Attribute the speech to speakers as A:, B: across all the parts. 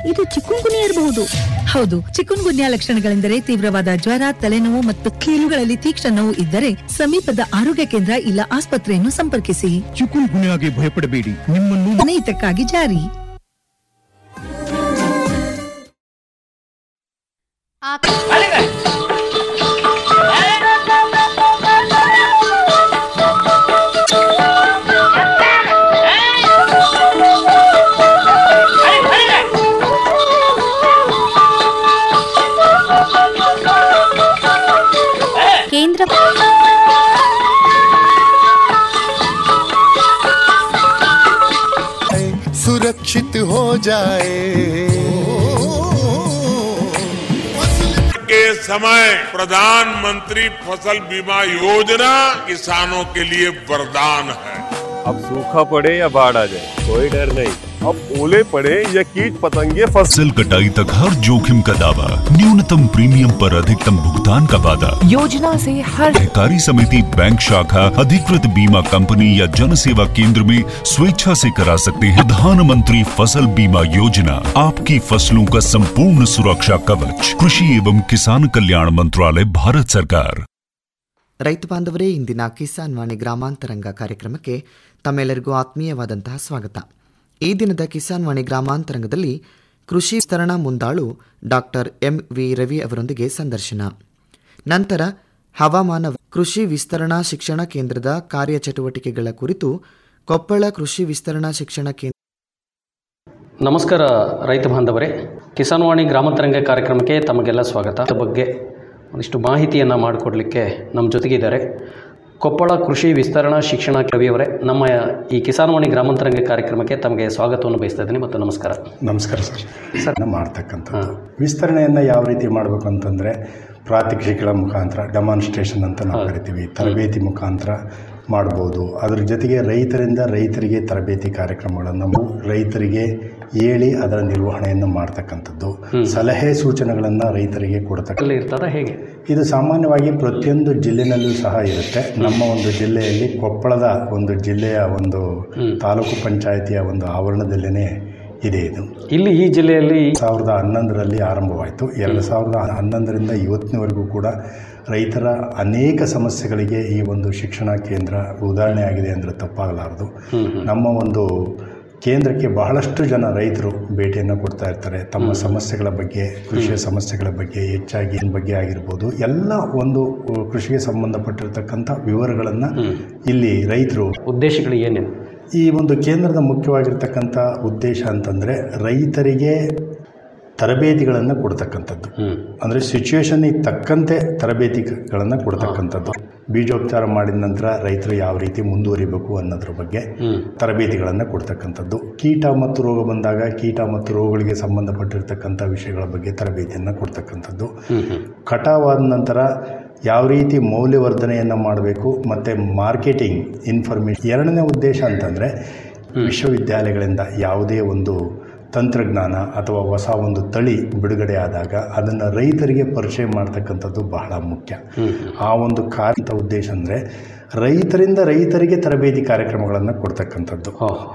A: ಇದು ಚಿಕ್ಕುನ್ಗುನ್ಯ ಇರಬಹುದು ಹೌದು ಚಿಕ್ಕುನ್ಗುನ್ಯ ಲಕ್ಷಣಗಳೆಂದರೆ ತೀವ್ರವಾದ ಜ್ವರ ತಲೆನೋವು ಮತ್ತು ಕೀಲುಗಳಲ್ಲಿ ತೀಕ್ಷ್ಣ ನೋವು ಇದ್ದರೆ ಸಮೀಪದ ಆರೋಗ್ಯ ಕೇಂದ್ರ ಇಲ್ಲ ಆಸ್ಪತ್ರೆಯನ್ನು ಸಂಪರ್ಕಿಸಿ
B: ಚಿಕುನ್ ಗುನ್ಯಾಗೆ ಭಯಪಡಬೇಡಿ ನಿಮ್ಮನ್ನು
A: ಜನಹಿತಕ್ಕಾಗಿ ಜಾರಿ
C: ಕೇಂದ್ರ
D: सुरक्षित हो जाए
E: के समय प्रधानमंत्री फसल बीमा योजना किसानों के लिए वरदान है
F: अब सूखा पड़े या बाढ़ आ जाए कोई डर नहीं अब ओले पड़े या कीट पतंगे फसल
G: फसल कटाई तक हर जोखिम का दावा न्यूनतम प्रीमियम पर अधिकतम भुगतान का वादा
H: योजना से हर
G: सहकारी समिति बैंक शाखा अधिकृत बीमा कंपनी या जन सेवा केंद्र में स्वेच्छा से करा सकते हैं प्रधानमंत्री फसल बीमा योजना आपकी फसलों का संपूर्ण सुरक्षा कवच कृषि एवं किसान कल्याण मंत्रालय भारत सरकार
I: ರೈತ ಬಾಂಧವರೇ ಇಂದಿನ ಕಿಸಾನ್ ವಾಣಿ ಗ್ರಾಮಾಂತರಂಗ ಕಾರ್ಯಕ್ರಮಕ್ಕೆ ತಮ್ಮೆಲ್ಲರಿಗೂ ಆತ್ಮೀಯವಾದಂತಹ ಸ್ವಾಗತ ಈ ದಿನದ ಕಿಸಾನ್ ವಾಣಿ ಗ್ರಾಮಾಂತರಂಗದಲ್ಲಿ ಕೃಷಿ ವಿಸ್ತರಣಾ ಮುಂದಾಳು ಡಾಕ್ಟರ್ ಎಂ ವಿ ರವಿ ಅವರೊಂದಿಗೆ ಸಂದರ್ಶನ ನಂತರ ಹವಾಮಾನ ಕೃಷಿ ವಿಸ್ತರಣಾ ಶಿಕ್ಷಣ ಕೇಂದ್ರದ ಕಾರ್ಯಚಟುವಟಿಕೆಗಳ ಕುರಿತು ಕೊಪ್ಪಳ ಕೃಷಿ ವಿಸ್ತರಣಾ ಶಿಕ್ಷಣ ಕೇಂದ್ರ
J: ನಮಸ್ಕಾರ ರೈತ ಬಾಂಧವರೇ ಕಿಸಾನ್ವಾಣಿ ಗ್ರಾಮಾಂತರಂಗ ಕಾರ್ಯಕ್ರಮಕ್ಕೆ ತಮಗೆಲ್ಲ ಸ್ವಾಗತ ಅದ್ರ ಬಗ್ಗೆ ಒಂದಿಷ್ಟು ಮಾಹಿತಿಯನ್ನು ಮಾಡಿಕೊಡ್ಲಿಕ್ಕೆ ನಮ್ಮ ಜೊತೆಗಿದ್ದಾರೆ ಕೊಪ್ಪಳ ಕೃಷಿ ವಿಸ್ತರಣಾ ಶಿಕ್ಷಣ ಕವಿಯವರೇ ನಮ್ಮ ಈ ಕಿಸಾನ್ವಾಣಿ ಗ್ರಾಮಾಂತರಂಗ ಕಾರ್ಯಕ್ರಮಕ್ಕೆ ತಮಗೆ ಸ್ವಾಗತವನ್ನು ಬಯಸ್ತಾ ಇದ್ದೀನಿ ಮತ್ತು ನಮಸ್ಕಾರ
K: ನಮಸ್ಕಾರ ಸರ್ ಸರ್ ಮಾಡ್ತಕ್ಕಂಥದ್ದು ವಿಸ್ತರಣೆಯನ್ನು ಯಾವ ರೀತಿ ಮಾಡಬೇಕು ಅಂತಂದರೆ ಪ್ರಾತ್ಯಕ್ಷಿಕೆಗಳ ಮುಖಾಂತರ ಡೆಮಾನ್ಸ್ಟ್ರೇಷನ್ ಅಂತ ನಾವು ಕರಿತೀವಿ ತರಬೇತಿ ಮುಖಾಂತರ ಮಾಡ್ಬೋದು ಅದ್ರ ಜೊತೆಗೆ ರೈತರಿಂದ ರೈತರಿಗೆ ತರಬೇತಿ ಕಾರ್ಯಕ್ರಮಗಳನ್ನು ನಾವು ರೈತರಿಗೆ ಹೇಳಿ ಅದರ ನಿರ್ವಹಣೆಯನ್ನು ಮಾಡ್ತಕ್ಕಂಥದ್ದು ಸಲಹೆ ಸೂಚನೆಗಳನ್ನು ರೈತರಿಗೆ ಕೊಡ್ತಕ್ಕ
J: ಇರ್ತದ ಹೇಗೆ
K: ಇದು ಸಾಮಾನ್ಯವಾಗಿ ಪ್ರತಿಯೊಂದು ಜಿಲ್ಲೆನಲ್ಲೂ ಸಹ ಇರುತ್ತೆ ನಮ್ಮ ಒಂದು ಜಿಲ್ಲೆಯಲ್ಲಿ ಕೊಪ್ಪಳದ ಒಂದು ಜಿಲ್ಲೆಯ ಒಂದು ತಾಲೂಕು ಪಂಚಾಯಿತಿಯ ಒಂದು ಆವರಣದಲ್ಲೇ ಇದೆ ಇದು
J: ಇಲ್ಲಿ ಈ ಜಿಲ್ಲೆಯಲ್ಲಿ
K: ಸಾವಿರದ ಹನ್ನೊಂದರಲ್ಲಿ ಆರಂಭವಾಯಿತು ಎರಡು ಸಾವಿರದ ಹನ್ನೊಂದರಿಂದ ಇವತ್ತಿನವರೆಗೂ ಕೂಡ ರೈತರ ಅನೇಕ ಸಮಸ್ಯೆಗಳಿಗೆ ಈ ಒಂದು ಶಿಕ್ಷಣ ಕೇಂದ್ರ ಉದಾಹರಣೆ ಆಗಿದೆ ಅಂದರೆ ತಪ್ಪಾಗಲಾರದು ನಮ್ಮ ಒಂದು ಕೇಂದ್ರಕ್ಕೆ ಬಹಳಷ್ಟು ಜನ ರೈತರು ಭೇಟಿಯನ್ನು ಕೊಡ್ತಾ ಇರ್ತಾರೆ ತಮ್ಮ ಸಮಸ್ಯೆಗಳ ಬಗ್ಗೆ ಕೃಷಿಯ ಸಮಸ್ಯೆಗಳ ಬಗ್ಗೆ ಹೆಚ್ಚಾಗಿ ಇದ್ರ ಬಗ್ಗೆ ಆಗಿರ್ಬೋದು ಎಲ್ಲ ಒಂದು ಅಹ್, ಕೃಷಿಗೆ ಸಂಬಂಧಪಟ್ಟಿರ್ತಕ್ಕಂಥ ವಿವರಗಳನ್ನು ಇಲ್ಲಿ ರೈತರು
J: ಉದ್ದೇಶಗಳು ಏನೇನು
K: ಈ ಒಂದು ಕೇಂದ್ರದ ಮುಖ್ಯವಾಗಿರ್ತಕ್ಕಂಥ ಉದ್ದೇಶ ಅಂತಂದರೆ ರೈತರಿಗೆ ತರಬೇತಿಗಳನ್ನು ಕೊಡ್ತಕ್ಕಂಥದ್ದು ಅಂದರೆ ಸಿಚುವೇಶನ್ನಿಗೆ ತಕ್ಕಂತೆ ತರಬೇತಿಗಳನ್ನು ಕೊಡ್ತಕ್ಕಂಥದ್ದು ಬೀಜೋಪಚಾರ ಮಾಡಿದ ನಂತರ ರೈತರು ಯಾವ ರೀತಿ ಮುಂದುವರಿಬೇಕು ಅನ್ನೋದ್ರ ಬಗ್ಗೆ ತರಬೇತಿಗಳನ್ನು ಕೊಡ್ತಕ್ಕಂಥದ್ದು ಕೀಟ ಮತ್ತು ರೋಗ ಬಂದಾಗ ಕೀಟ ಮತ್ತು ರೋಗಗಳಿಗೆ ಸಂಬಂಧಪಟ್ಟಿರ್ತಕ್ಕಂಥ ವಿಷಯಗಳ ಬಗ್ಗೆ ತರಬೇತಿಯನ್ನು ಕೊಡ್ತಕ್ಕಂಥದ್ದು ಕಟಾವಾದ ನಂತರ ಯಾವ ರೀತಿ ಮೌಲ್ಯವರ್ಧನೆಯನ್ನು ಮಾಡಬೇಕು ಮತ್ತು ಮಾರ್ಕೆಟಿಂಗ್ ಇನ್ಫಾರ್ಮೇಷನ್ ಎರಡನೇ ಉದ್ದೇಶ ಅಂತಂದರೆ ವಿಶ್ವವಿದ್ಯಾಲಯಗಳಿಂದ ಯಾವುದೇ ಒಂದು ತಂತ್ರಜ್ಞಾನ ಅಥವಾ ಹೊಸ ಒಂದು ತಳಿ ಬಿಡುಗಡೆ ಆದಾಗ ಅದನ್ನು ರೈತರಿಗೆ ಪರಿಚಯ ಮಾಡ್ತಕ್ಕಂಥದ್ದು ಬಹಳ ಮುಖ್ಯ ಆ ಒಂದು ಕಾರ್ಯ ಉದ್ದೇಶ ಅಂದರೆ ರೈತರಿಂದ ರೈತರಿಗೆ ತರಬೇತಿ ಕಾರ್ಯಕ್ರಮಗಳನ್ನು ಕೊಡ್ತಕ್ಕಂಥದ್ದು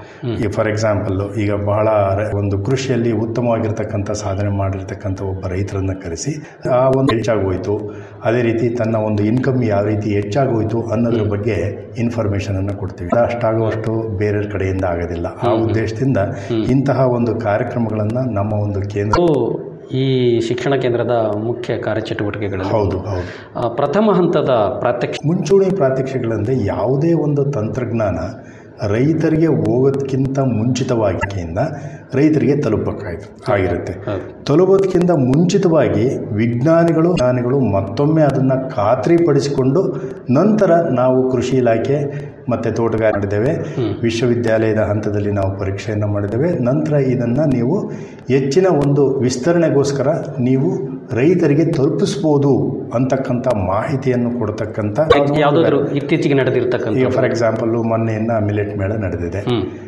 K: ಈ ಫಾರ್ ಎಕ್ಸಾಂಪಲ್ಲು ಈಗ ಬಹಳ ರ- ಒಂದು ಕೃಷಿಯಲ್ಲಿ ಉತ್ತಮವಾಗಿರ್ತಕ್ಕಂಥ ಸಾಧನೆ ಮಾಡಿರ್ತಕ್ಕಂಥ ಒಬ್ಬ ರೈತರನ್ನು ಕರೆಸಿ ಆ ಒಂದು ಹೆಚ್ಚಾಗೋಯ್ತು ಅದೇ ರೀತಿ ತನ್ನ ಒಂದು ಇನ್ಕಮ್ ಯಾವ ರೀತಿ ಹೆಚ್ಚಾಗೋಯ್ತು ಅನ್ನೋದ್ರ ಬಗ್ಗೆ ಇನ್ಫಾರ್ಮೇಷನನ್ನು ಕೊಡ್ತೀವಿ ಅಷ್ಟಾಗುವಷ್ಟು ಬೇರೆ ಕಡೆಯಿಂದ ಆಗೋದಿಲ್ಲ ಆ ಉದ್ದೇಶದಿಂದ ಇಂತಹ ಒಂದು ಕಾರ್ಯಕ್ರಮಗಳನ್ನು ನಮ್ಮ ಒಂದು ಕೇಂದ್ರ
J: ಈ ಶಿಕ್ಷಣ ಕೇಂದ್ರದ ಮುಖ್ಯ ಕಾರ್ಯಚಟುವಟಿಕೆಗಳು
K: ಹೌದು ಹೌದು
J: ಆ, ಪ್ರಥಮ ಹಂತದ ಪ್ರಾತ್ಯಕ್ಷ
K: ಮುಂಚೂಣಿ ಪ್ರಾತ್ಯಕ್ಷಿಕೆಗಳಂದರೆ ಯಾವುದೇ ಒಂದು ತಂತ್ರಜ್ಞಾನ ರೈತರಿಗೆ ಹೋಗೋದಕ್ಕಿಂತ ಮುಂಚಿತವಾಗಿಯಿಂದ ರೈತರಿಗೆ ತಲುಪಬೇಕಾಯ್ತು ಆಗಿರುತ್ತೆ ತಲುಪೋದಕ್ಕಿಂತ ಮುಂಚಿತವಾಗಿ ವಿಜ್ಞಾನಿಗಳು ವಿಜ್ಞಾನಿಗಳು ಮತ್ತೊಮ್ಮೆ ಅದನ್ನು ಖಾತ್ರಿಪಡಿಸಿಕೊಂಡು ನಂತರ ನಾವು ಕೃಷಿ ಇಲಾಖೆ ಮತ್ತು ತೋಟಗಾರಿಕೆ ಮಾಡಿದ್ದೇವೆ ವಿಶ್ವವಿದ್ಯಾಲಯದ ಹಂತದಲ್ಲಿ ನಾವು ಪರೀಕ್ಷೆಯನ್ನು ಮಾಡಿದ್ದೇವೆ ನಂತರ ಇದನ್ನು ನೀವು ಹೆಚ್ಚಿನ ಒಂದು ವಿಸ್ತರಣೆಗೋಸ್ಕರ ನೀವು ರೈತರಿಗೆ ತಲುಪಿಸ್ಬೋದು ಅಂತಕ್ಕಂಥ ಮಾಹಿತಿಯನ್ನು ಕೊಡ್ತಕ್ಕಂಥ
J: ಯಾವುದಾದ್ರು ಇತ್ತೀಚೆಗೆ ನಡೆದಿರ್ತಕ್ಕಂಥ
K: ಈಗ ಫಾರ್ ಎಕ್ಸಾಂಪಲ್ಲು ಮೊನ್ನೆಯಿಂದ ಮಿಲೆಟ್ ಮೇಳ ನಡೆದಿದೆ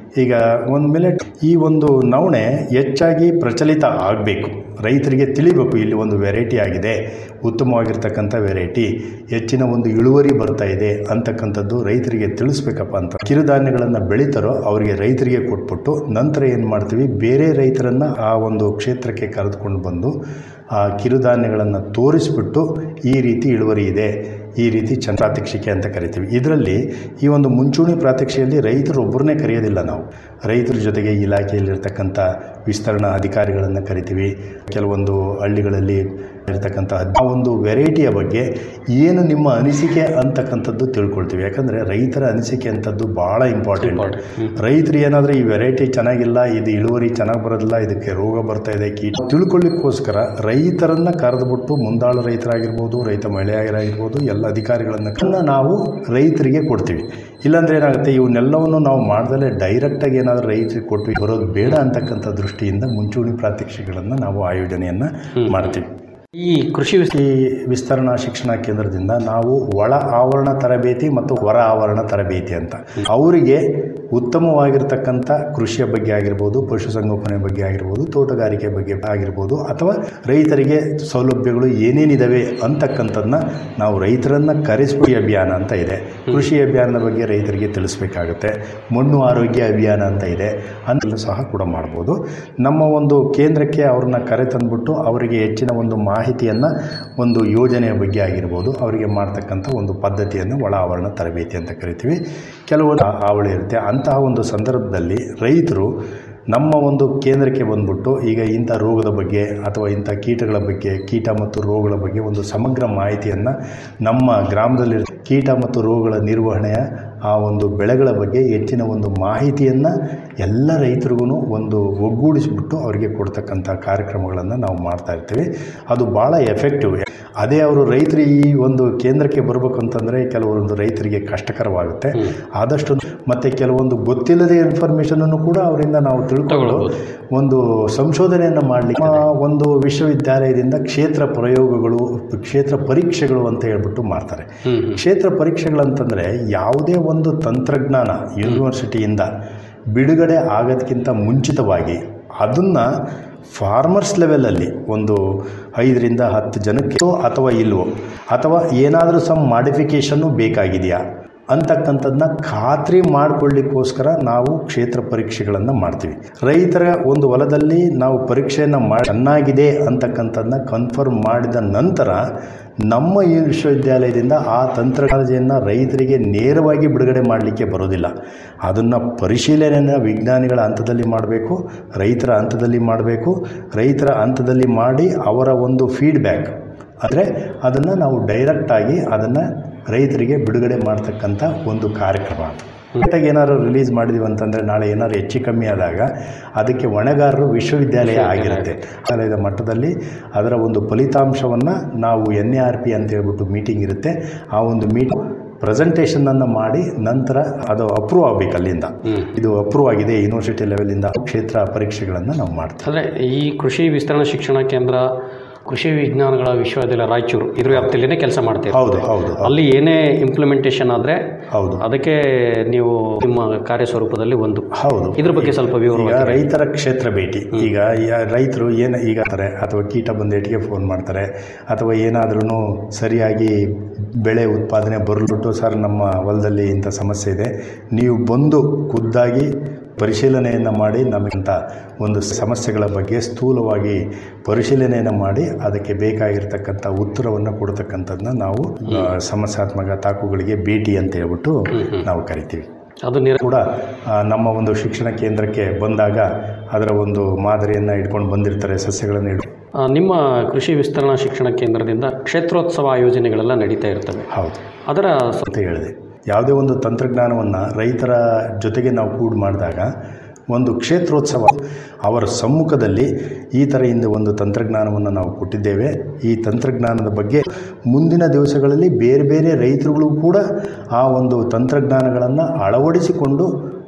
K: ಈಗ ಒಂದು ಮಿಲೆಟ್ ಈ ಒಂದು ನವಣೆ ಹೆಚ್ಚಾಗಿ ಪ್ರಚಲಿತ ಆಗಬೇಕು ರೈತರಿಗೆ ತಿಳಿಬೇಕು ಇಲ್ಲಿ ಒಂದು ವೆರೈಟಿ ಆಗಿದೆ ಉತ್ತಮವಾಗಿರ್ತಕ್ಕಂಥ ವೆರೈಟಿ ಹೆಚ್ಚಿನ ಒಂದು ಇಳುವರಿ ಬರ್ತಾ ಇದೆ ಅಂತಕ್ಕಂಥದ್ದು ರೈತರಿಗೆ ತಿಳಿಸ್ಬೇಕಪ್ಪ ಅಂತ ಕಿರುಧಾನ್ಯಗಳನ್ನು ಬೆಳೀತಾರೋ ಅವರಿಗೆ ರೈತರಿಗೆ ಕೊಟ್ಬಿಟ್ಟು ನಂತರ ಏನು ಮಾಡ್ತೀವಿ ಬೇರೆ ರೈತರನ್ನು ಆ ಒಂದು ಕ್ಷೇತ್ರಕ್ಕೆ ಕರೆದುಕೊಂಡು ಬಂದು ಆ ಕಿರುಧಾನ್ಯಗಳನ್ನು ತೋರಿಸ್ಬಿಟ್ಟು ಈ ರೀತಿ ಇಳುವರಿ ಇದೆ ಈ ರೀತಿ ಚಂದ ಪ್ರಾತ್ಯಕ್ಷಿಕೆ ಅಂತ ಕರಿತೀವಿ ಇದರಲ್ಲಿ ಈ ಒಂದು ಮುಂಚೂಣಿ ಪ್ರಾತ್ಯಕ್ಷಿಕೆಯಲ್ಲಿ ರೈತರು ಒಬ್ಬರನ್ನೇ ಕರೆಯೋದಿಲ್ಲ ನಾವು ರೈತರ ಜೊತೆಗೆ ಇಲಾಖೆಯಲ್ಲಿರ್ತಕ್ಕಂಥ ವಿಸ್ತರಣಾ ಅಧಿಕಾರಿಗಳನ್ನು ಕರಿತೀವಿ ಕೆಲವೊಂದು ಹಳ್ಳಿಗಳಲ್ಲಿ ಇರ್ತಕ್ಕಂಥ ಆ ಒಂದು ವೆರೈಟಿಯ ಬಗ್ಗೆ ಏನು ನಿಮ್ಮ ಅನಿಸಿಕೆ ಅಂತಕ್ಕಂಥದ್ದು ತಿಳ್ಕೊಳ್ತೀವಿ ಯಾಕಂದರೆ ರೈತರ ಅನಿಸಿಕೆ ಅಂಥದ್ದು ಭಾಳ ಇಂಪಾರ್ಟೆಂಟ್ ರೈತರು ಏನಾದರೂ ಈ ವೆರೈಟಿ ಚೆನ್ನಾಗಿಲ್ಲ ಇದು ಇಳುವರಿ ಚೆನ್ನಾಗಿ ಬರೋದಿಲ್ಲ ಇದಕ್ಕೆ ರೋಗ ಬರ್ತಾ ಇದೆ ಕೀಟ ತಿಳ್ಕೊಳ್ಳಿಕ್ಕೋಸ್ಕರ ರೈತರನ್ನು ಕರೆದುಬಿಟ್ಟು ಮುಂದಾಳು ರೈತರಾಗಿರ್ಬೋದು ರೈತ ಮಹಿಳೆಯರಾಗಿರ್ಬೋದು ಎಲ್ಲ ಅಧಿಕಾರಿಗಳನ್ನು ಕನ್ನ ನಾವು ರೈತರಿಗೆ ಕೊಡ್ತೀವಿ ಇಲ್ಲಾಂದ್ರೆ ಏನಾಗುತ್ತೆ ಇವನ್ನೆಲ್ಲವನ್ನು ನಾವು ಮಾಡ್ದಲೇ ಡೈರೆಕ್ಟಾಗಿ ಏನಾದರೂ ರೈತರಿಗೆ ಕೊಟ್ಟು ಬರೋದು ಬೇಡ ಅಂತಕ್ಕಂಥ ದೃಷ್ಟಿಯಿಂದ ಮುಂಚೂಣಿ ಪ್ರಾತ್ಯಕ್ಷಿಕೆಗಳನ್ನು ನಾವು ಆಯೋಜನೆಯನ್ನು ಮಾಡ್ತೀವಿ
J: ಈ ಕೃಷಿ
K: ಈ ವಿಸ್ತರಣಾ ಶಿಕ್ಷಣ ಕೇಂದ್ರದಿಂದ ನಾವು ಒಳ ಆವರಣ ತರಬೇತಿ ಮತ್ತು ಹೊರ ಆವರಣ ತರಬೇತಿ ಅಂತ ಅವರಿಗೆ ಉತ್ತಮವಾಗಿರ್ತಕ್ಕಂಥ ಕೃಷಿಯ ಬಗ್ಗೆ ಆಗಿರ್ಬೋದು ಪಶುಸಂಗೋಪನೆ ಬಗ್ಗೆ ಆಗಿರ್ಬೋದು ತೋಟಗಾರಿಕೆ ಬಗ್ಗೆ ಆಗಿರ್ಬೋದು ಅಥವಾ ರೈತರಿಗೆ ಸೌಲಭ್ಯಗಳು ಏನೇನಿದಾವೆ ಅಂತಕ್ಕಂಥದ್ದನ್ನ ನಾವು ರೈತರನ್ನು ಕರೆಸ್ಬಿಡಿ ಅಭಿಯಾನ ಅಂತ ಇದೆ ಕೃಷಿ ಅಭಿಯಾನದ ಬಗ್ಗೆ ರೈತರಿಗೆ ತಿಳಿಸ್ಬೇಕಾಗುತ್ತೆ ಮಣ್ಣು ಆರೋಗ್ಯ ಅಭಿಯಾನ ಅಂತ ಇದೆ ಅಂತಲೂ ಸಹ ಕೂಡ ಮಾಡ್ಬೋದು ನಮ್ಮ ಒಂದು ಕೇಂದ್ರಕ್ಕೆ ಅವ್ರನ್ನ ಕರೆ ತಂದ್ಬಿಟ್ಟು ಅವರಿಗೆ ಹೆಚ್ಚಿನ ಒಂದು ಮಾಹಿತಿಯನ್ನು ಒಂದು ಯೋಜನೆಯ ಬಗ್ಗೆ ಆಗಿರ್ಬೋದು ಅವರಿಗೆ ಮಾಡ್ತಕ್ಕಂಥ ಒಂದು ಪದ್ಧತಿಯನ್ನು ಒಳ ಆವರಣ ತರಬೇತಿ ಅಂತ ಕರಿತೀವಿ ಕೆಲವೊಂದು ಆವಳಿ ಇರುತ್ತೆ ಅಂತಹ ಒಂದು ಸಂದರ್ಭದಲ್ಲಿ ರೈತರು ನಮ್ಮ ಒಂದು ಕೇಂದ್ರಕ್ಕೆ ಬಂದ್ಬಿಟ್ಟು ಈಗ ಇಂಥ ರೋಗದ ಬಗ್ಗೆ ಅಥವಾ ಇಂಥ ಕೀಟಗಳ ಬಗ್ಗೆ ಕೀಟ ಮತ್ತು ರೋಗಗಳ ಬಗ್ಗೆ ಒಂದು ಸಮಗ್ರ ಮಾಹಿತಿಯನ್ನು ನಮ್ಮ ಗ್ರಾಮದಲ್ಲಿ ಕೀಟ ಮತ್ತು ರೋಗಗಳ ನಿರ್ವಹಣೆಯ ಆ ಒಂದು ಬೆಳೆಗಳ ಬಗ್ಗೆ ಹೆಚ್ಚಿನ ಒಂದು ಮಾಹಿತಿಯನ್ನು ಎಲ್ಲ ರೈತರಿಗೂ ಒಂದು ಒಗ್ಗೂಡಿಸ್ಬಿಟ್ಟು ಅವರಿಗೆ ಕೊಡ್ತಕ್ಕಂಥ ಕಾರ್ಯಕ್ರಮಗಳನ್ನು ನಾವು ಮಾಡ್ತಾ ಇರ್ತೀವಿ ಅದು ಭಾಳ ಎಫೆಕ್ಟಿವ್ ಅದೇ ಅವರು ರೈತರು ಈ ಒಂದು ಕೇಂದ್ರಕ್ಕೆ ಬರಬೇಕು ಅಂತಂದರೆ ಕೆಲವೊಂದು ರೈತರಿಗೆ ಕಷ್ಟಕರವಾಗುತ್ತೆ ಆದಷ್ಟು ಮತ್ತು ಕೆಲವೊಂದು ಗೊತ್ತಿಲ್ಲದೆ ಇನ್ಫಾರ್ಮೇಷನನ್ನು ಕೂಡ ಅವರಿಂದ ನಾವು ತಿಳ್ಕೊಂಡು ಒಂದು ಸಂಶೋಧನೆಯನ್ನು ಮಾಡಲಿಕ್ಕೆ ಒಂದು ವಿಶ್ವವಿದ್ಯಾಲಯದಿಂದ ಕ್ಷೇತ್ರ ಪ್ರಯೋಗಗಳು ಕ್ಷೇತ್ರ ಪರೀಕ್ಷೆಗಳು ಅಂತ ಹೇಳ್ಬಿಟ್ಟು ಮಾಡ್ತಾರೆ ಕ್ಷೇತ್ರ ಪರೀಕ್ಷೆಗಳಂತಂದರೆ ಯಾವುದೇ ಒಂದು ತಂತ್ರಜ್ಞಾನ ಯೂನಿವರ್ಸಿಟಿಯಿಂದ ಬಿಡುಗಡೆ ಆಗೋದಕ್ಕಿಂತ ಮುಂಚಿತವಾಗಿ ಅದನ್ನು ಫಾರ್ಮರ್ಸ್ ಲೆವೆಲಲ್ಲಿ ಒಂದು ಐದರಿಂದ ಹತ್ತು ಜನಕ್ಕೆ ಅಥವಾ ಇಲ್ವೋ ಅಥವಾ ಏನಾದರೂ ಸಮ್ ಮಾಡಿಫಿಕೇಷನ್ನು ಬೇಕಾಗಿದೆಯಾ ಅಂತಕ್ಕಂಥದ್ದನ್ನ ಖಾತ್ರಿ ಮಾಡಿಕೊಳ್ಳಿಕ್ಕೋಸ್ಕರ ನಾವು ಕ್ಷೇತ್ರ ಪರೀಕ್ಷೆಗಳನ್ನು ಮಾಡ್ತೀವಿ ರೈತರ ಒಂದು ಹೊಲದಲ್ಲಿ ನಾವು ಪರೀಕ್ಷೆಯನ್ನು ಮಾಡಿ ಚೆನ್ನಾಗಿದೆ ಅಂತಕ್ಕಂಥದ್ದನ್ನ ಕನ್ಫರ್ಮ್ ಮಾಡಿದ ನಂತರ ನಮ್ಮ ಈ ವಿಶ್ವವಿದ್ಯಾಲಯದಿಂದ ಆ ತಂತ್ರಜ್ಞಾನತೆಯನ್ನು ರೈತರಿಗೆ ನೇರವಾಗಿ ಬಿಡುಗಡೆ ಮಾಡಲಿಕ್ಕೆ ಬರೋದಿಲ್ಲ ಅದನ್ನು ಪರಿಶೀಲನೆಯನ್ನು ವಿಜ್ಞಾನಿಗಳ ಹಂತದಲ್ಲಿ ಮಾಡಬೇಕು ರೈತರ ಹಂತದಲ್ಲಿ ಮಾಡಬೇಕು ರೈತರ ಹಂತದಲ್ಲಿ ಮಾಡಿ ಅವರ ಒಂದು ಫೀಡ್ಬ್ಯಾಕ್ ಅಂದರೆ ಅದನ್ನು ನಾವು ಡೈರೆಕ್ಟಾಗಿ ಅದನ್ನು ರೈತರಿಗೆ ಬಿಡುಗಡೆ ಮಾಡ್ತಕ್ಕಂಥ ಒಂದು ಕಾರ್ಯಕ್ರಮ ಅದು ಕರೆಕ್ಟಾಗಿ ಏನಾದ್ರು ರಿಲೀಸ್ ಮಾಡಿದೀವಿ ಅಂತಂದರೆ ನಾಳೆ ಏನಾದ್ರು ಹೆಚ್ಚು ಕಮ್ಮಿ ಆದಾಗ ಅದಕ್ಕೆ ಹೊಣೆಗಾರರು ವಿಶ್ವವಿದ್ಯಾಲಯ ಆಗಿರುತ್ತೆ ವಿದ್ಯಾಲಯದ ಮಟ್ಟದಲ್ಲಿ ಅದರ ಒಂದು ಫಲಿತಾಂಶವನ್ನು ನಾವು ಎನ್ ಎ ಆರ್ ಪಿ ಅಂತ ಹೇಳ್ಬಿಟ್ಟು ಮೀಟಿಂಗ್ ಇರುತ್ತೆ ಆ ಒಂದು ಮೀಟಿಂಗ್ ಪ್ರೆಸೆಂಟೇಷನನ್ನು ಮಾಡಿ ನಂತರ ಅದು ಅಪ್ರೂವ್ ಆಗಬೇಕು ಅಲ್ಲಿಂದ ಇದು ಅಪ್ರೂವ್ ಆಗಿದೆ ಯೂನಿವರ್ಸಿಟಿ ಲೆವೆಲಿಂದ ಕ್ಷೇತ್ರ ಪರೀಕ್ಷೆಗಳನ್ನು ನಾವು ಮಾಡ್ತೀವಿ
J: ಅಂದರೆ ಈ ಕೃಷಿ ವಿಸ್ತರಣಾ ಶಿಕ್ಷಣ ಕೇಂದ್ರ ಕೃಷಿ ವಿಜ್ಞಾನಗಳ ವಿಶ್ವವಿದ್ಯಾಲಯ ರಾಯಚೂರು ಇದ್ರ ವ್ಯಾಪ್ತಿಯಲ್ಲೇ ಕೆಲಸ ಮಾಡ್ತೀವಿ
K: ಹೌದು ಹೌದು
J: ಅಲ್ಲಿ ಏನೇ ಇಂಪ್ಲಿಮೆಂಟೇಷನ್ ಆದರೆ
K: ಹೌದು
J: ಅದಕ್ಕೆ ನೀವು ನಿಮ್ಮ ಕಾರ್ಯಸ್ವರೂಪದಲ್ಲಿ ಒಂದು
K: ಹೌದು
J: ಇದ್ರ ಬಗ್ಗೆ ಸ್ವಲ್ಪ
K: ಈಗ
J: ವಿವರವಾಗಿ
K: ರೈತರ ಕ್ಷೇತ್ರ ಭೇಟಿ ಈಗ ಯಾ- ರೈತರು ಏನು ಈಗ ಅಂತಾರೆ ಅಥವಾ ಕೀಟ ಬಂದೇಟಿಗೆ ಫೋನ್ ಮಾಡ್ತಾರೆ ಅಥವಾ ಏನಾದ್ರೂ ಸರಿಯಾಗಿ ಬೆಳೆ ಉತ್ಪಾದನೆ ಬರಲ್ಬಿಟ್ಟು ಸರ್ ನಮ್ಮ ಹೊಲದಲ್ಲಿ ಇಂಥ ಸಮಸ್ಯೆ ಇದೆ ನೀವು ಬಂದು ಖುದ್ದಾಗಿ ಪರಿಶೀಲನೆಯನ್ನು ಮಾಡಿ ನಮಗಿಂತ ಒಂದು ಸಮಸ್ಯೆಗಳ ಬಗ್ಗೆ ಸ್ಥೂಲವಾಗಿ ಪರಿಶೀಲನೆಯನ್ನು ಮಾಡಿ ಅದಕ್ಕೆ ಬೇಕಾಗಿರ್ತಕ್ಕಂಥ ಉತ್ತರವನ್ನು ಕೊಡ್ತಕ್ಕಂಥದ್ದನ್ನ ನಾವು ಆ, ಸಮಸ್ಯಾತ್ಮಕ ತಾಕುಗಳಿಗೆ ಭೇಟಿ ಅಂತ ಹೇಳ್ಬಿಟ್ಟು ನಾವು ಕರಿತೀವಿ
J: ಅದು ನಿರ
K: ಕೂಡ ಆ, ನಮ್ಮ ಒಂದು ಶಿಕ್ಷಣ ಕೇಂದ್ರಕ್ಕೆ ಬಂದಾಗ ಅದರ ಒಂದು ಮಾದರಿಯನ್ನು ಇಟ್ಕೊಂಡು ಬಂದಿರ್ತಾರೆ ಸಸ್ಯಗಳನ್ನು ಇಡ್
J: ಆ, ನಿಮ್ಮ ಕೃಷಿ ವಿಸ್ತರಣಾ ಶಿಕ್ಷಣ ಕೇಂದ್ರದಿಂದ ಕ್ಷೇತ್ರೋತ್ಸವ ಯೋಜನೆಗಳೆಲ್ಲ ನಡೀತಾ ಇರ್ತವೆ
K: ಹೌದು
J: ಅದರ
K: ಅಂತ ಹೇಳಿದೆ ಯಾವುದೇ ಒಂದು ತಂತ್ರಜ್ಞಾನವನ್ನು ರೈತರ ಜೊತೆಗೆ ನಾವು ಕೂಡ್ ಮಾಡಿದಾಗ ಒಂದು ಕ್ಷೇತ್ರೋತ್ಸವ ಅವರ ಸಮ್ಮುಖದಲ್ಲಿ ಈ ಥರ ಹಿಂದೆ ಒಂದು ತಂತ್ರಜ್ಞಾನವನ್ನು ನಾವು ಕೊಟ್ಟಿದ್ದೇವೆ ಈ ತಂತ್ರಜ್ಞಾನದ ಬಗ್ಗೆ ಮುಂದಿನ ದಿವಸಗಳಲ್ಲಿ ಬೇರೆ ಬೇರೆ ರೈತರುಗಳು ಕೂಡ ಆ ಒಂದು ತಂತ್ರಜ್ಞಾನಗಳನ್ನು ಅಳವಡಿಸಿಕೊಂಡು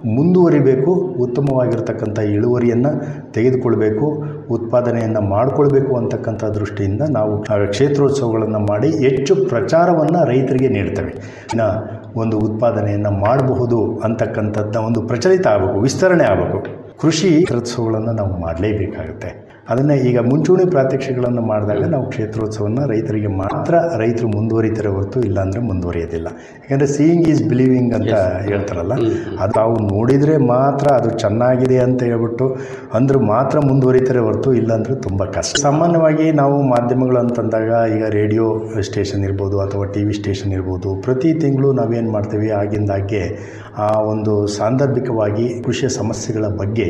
K: ಮುಂದುವರಿಬೇಕು ಉತ್ತಮವಾಗಿರ್ತಕ್ಕಂಥ ಇಳುವರಿಯನ್ನು ತೆಗೆದುಕೊಳ್ಬೇಕು ಉತ್ಪಾದನೆಯನ್ನು ಮಾಡಿಕೊಳ್ಬೇಕು ಅಂತಕ್ಕಂಥ ದೃಷ್ಟಿಯಿಂದ ನಾವು ಆ ಕ್ಷೇತ್ರೋತ್ಸವಗಳನ್ನು ಮಾಡಿ ಹೆಚ್ಚು ಪ್ರಚಾರವನ್ನು ರೈತರಿಗೆ ನೀಡ್ತೇವೆ ಇನ್ನು ಒಂದು ಉತ್ಪಾದನೆಯನ್ನು ಮಾಡಬಹುದು ಅಂತಕ್ಕಂಥದ್ದನ್ನ ಒಂದು ಪ್ರಚಲಿತ ಆಗಬೇಕು ವಿಸ್ತರಣೆ ಆಗಬೇಕು ಕೃಷಿ ಕ್ಷೇತ್ರೋತ್ಸವಗಳನ್ನು ನಾವು ಮಾಡಲೇಬೇಕಾಗುತ್ತೆ ಅದನ್ನೇ ಈಗ ಮುಂಚೂಣಿ ಪ್ರಾತ್ಯಕ್ಷಿಗಳನ್ನು ಮಾಡಿದಾಗ ನಾವು ಕ್ಷೇತ್ರೋತ್ಸವವನ್ನು ರೈತರಿಗೆ ಮಾತ್ರ ರೈತರು ಮುಂದುವರಿತಾರೆ ಹೊರತು ಇಲ್ಲಾಂದರೆ ಮುಂದುವರಿಯೋದಿಲ್ಲ ಯಾಕಂದರೆ ಸೀಯಿಂಗ್ ಈಸ್ ಬಿಲೀವಿಂಗ್ ಅಂತ ಹೇಳ್ತಾರಲ್ಲ ಅದು ನಾವು ನೋಡಿದರೆ ಮಾತ್ರ ಅದು ಚೆನ್ನಾಗಿದೆ ಅಂತ ಹೇಳ್ಬಿಟ್ಟು ಅಂದ್ರೆ ಮಾತ್ರ ಮುಂದುವರಿತಾರೆ ಹೊರತು ಇಲ್ಲಾಂದರೆ ತುಂಬ ಕಷ್ಟ ಸಾಮಾನ್ಯವಾಗಿ ನಾವು ಮಾಧ್ಯಮಗಳು ಅಂತಂದಾಗ ಈಗ ರೇಡಿಯೋ ಸ್ಟೇಷನ್ ಇರ್ಬೋದು ಅಥವಾ ಟಿ ವಿ ಸ್ಟೇಷನ್ ಇರ್ಬೋದು ಪ್ರತಿ ತಿಂಗಳು ನಾವೇನು ಮಾಡ್ತೀವಿ ಆಗಿಂದಾಗೆ ಆ ಒಂದು ಸಾಂದರ್ಭಿಕವಾಗಿ ಕೃಷಿಯ ಸಮಸ್ಯೆಗಳ ಬಗ್ಗೆ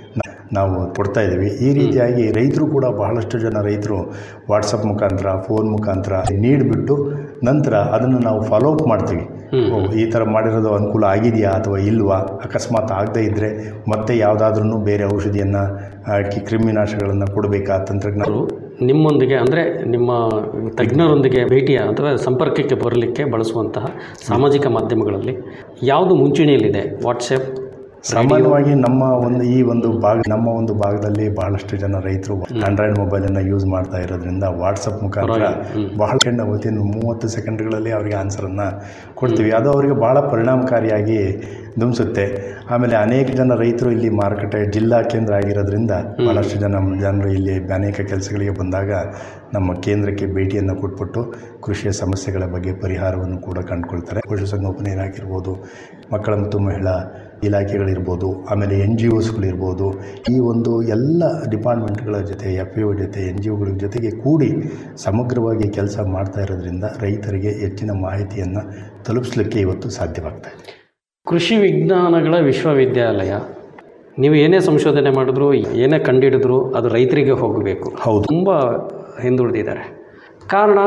K: ನಾವು ಕೊಡ್ತಾ ಇದ್ದೀವಿ ಈ ರೀತಿಯಾಗಿ ರೈತರು ಕೂಡ ಬಹಳಷ್ಟು ಜನ ರೈತರು ವಾಟ್ಸಪ್ ಮುಖಾಂತರ ಫೋನ್ ಮುಖಾಂತರ ನೀಡಿಬಿಟ್ಟು ನಂತರ ಅದನ್ನು ನಾವು ಫಾಲೋ ಅಪ್ ಮಾಡ್ತೀವಿ ಓ, ಈ ಥರ ಮಾಡಿರೋದು ಅನುಕೂಲ ಆಗಿದೆಯಾ ಅಥವಾ ಇಲ್ವಾ ಅಕಸ್ಮಾತ್ ಆಗದೇ ಇದ್ದರೆ ಮತ್ತೆ ಯಾವುದಾದ್ರೂ ಬೇರೆ ಔಷಧಿಯನ್ನು ಹಾಕಿ ಕ್ರಿಮಿನಾಶಗಳನ್ನು ಕೊಡಬೇಕಾ ತಂತ್ರಜ್ಞಾನ
J: ನಿಮ್ಮೊಂದಿಗೆ ಅಂದರೆ ನಿಮ್ಮ ತಜ್ಞರೊಂದಿಗೆ ಭೇಟಿಯ ಅಥವಾ ಸಂಪರ್ಕಕ್ಕೆ ಬರಲಿಕ್ಕೆ ಬಳಸುವಂತಹ ಸಾಮಾಜಿಕ ಮಾಧ್ಯಮಗಳಲ್ಲಿ ಯಾವುದು ಮುಂಚೂಣಿಯಲ್ಲಿದೆ ವಾಟ್ಸಪ್
K: ಸಾಮಾನ್ಯವಾಗಿ ನಮ್ಮ ಒಂದು ಈ ಒಂದು ಭಾಗ ನಮ್ಮ ಒಂದು ಭಾಗದಲ್ಲಿ ಬಹಳಷ್ಟು ಜನ ರೈತರು ಆಂಡ್ರಾಯ್ಡ್ ಮೊಬೈಲನ್ನು ಯೂಸ್ ಮಾಡ್ತಾ ಇರೋದ್ರಿಂದ ವಾಟ್ಸಪ್ ಮುಖಾಂತರ ಬಹಳ ಸೆಕೆಂಡ್ ವಿತಿನ್ ಮೂವತ್ತು ಸೆಕೆಂಡ್ಗಳಲ್ಲಿ ಅವರಿಗೆ ಆನ್ಸರನ್ನು ಕೊಡ್ತೀವಿ ಅದು ಅವರಿಗೆ ಬಹಳ ಪರಿಣಾಮಕಾರಿಯಾಗಿ ಧುಮ್ಸುತ್ತೆ ಆಮೇಲೆ ಅನೇಕ ಜನ ರೈತರು ಇಲ್ಲಿ ಮಾರುಕಟ್ಟೆ ಜಿಲ್ಲಾ ಕೇಂದ್ರ ಆಗಿರೋದ್ರಿಂದ ಬಹಳಷ್ಟು ಜನ ಜನರು ಇಲ್ಲಿ ಅನೇಕ ಕೆಲಸಗಳಿಗೆ ಬಂದಾಗ ನಮ್ಮ ಕೇಂದ್ರಕ್ಕೆ ಭೇಟಿಯನ್ನು ಕೊಟ್ಬಿಟ್ಟು ಕೃಷಿಯ ಸಮಸ್ಯೆಗಳ ಬಗ್ಗೆ ಪರಿಹಾರವನ್ನು ಕೂಡ ಕಂಡುಕೊಳ್ತಾರೆ ಪಶುಸಂಗೋಪನೆ ಇಲಾಖೆ ಮಕ್ಕಳ ಮತ್ತು ಮಹಿಳಾ ಇಲಾಖೆಗಳಿರ್ಬೋದು ಆಮೇಲೆ ಎನ್ ಜಿ ಒಸ್ಗಳಿರ್ಬೋದು ಈ ಒಂದು ಎಲ್ಲ ಡಿಪಾರ್ಟ್ಮೆಂಟ್ಗಳ ಜೊತೆ ಎಫ್ ಇ ಒ ಜೊತೆ ಎನ್ ಜಿ ಒಗಳ ಜೊತೆಗೆ ಕೂಡಿ ಸಮಗ್ರವಾಗಿ ಕೆಲಸ ಮಾಡ್ತಾ ಇರೋದ್ರಿಂದ ರೈತರಿಗೆ ಹೆಚ್ಚಿನ ಮಾಹಿತಿಯನ್ನು ತಲುಪಿಸಲಿಕ್ಕೆ ಇವತ್ತು ಸಾಧ್ಯವಾಗ್ತಾ ಇದೆ
J: ಕೃಷಿ ವಿಜ್ಞಾನಗಳ ವಿಶ್ವವಿದ್ಯಾಲಯ ನೀವು ಏನೇ ಸಂಶೋಧನೆ ಮಾಡಿದ್ರು ಏನೇ ಕಂಡುಹಿಡಿದ್ರು ಅದು ರೈತರಿಗೆ ಹೋಗಬೇಕು
K: ಹೌದು
J: ತುಂಬ ಹಿಂದುಳಿದಿದ್ದಾರೆ ಕಾರಣ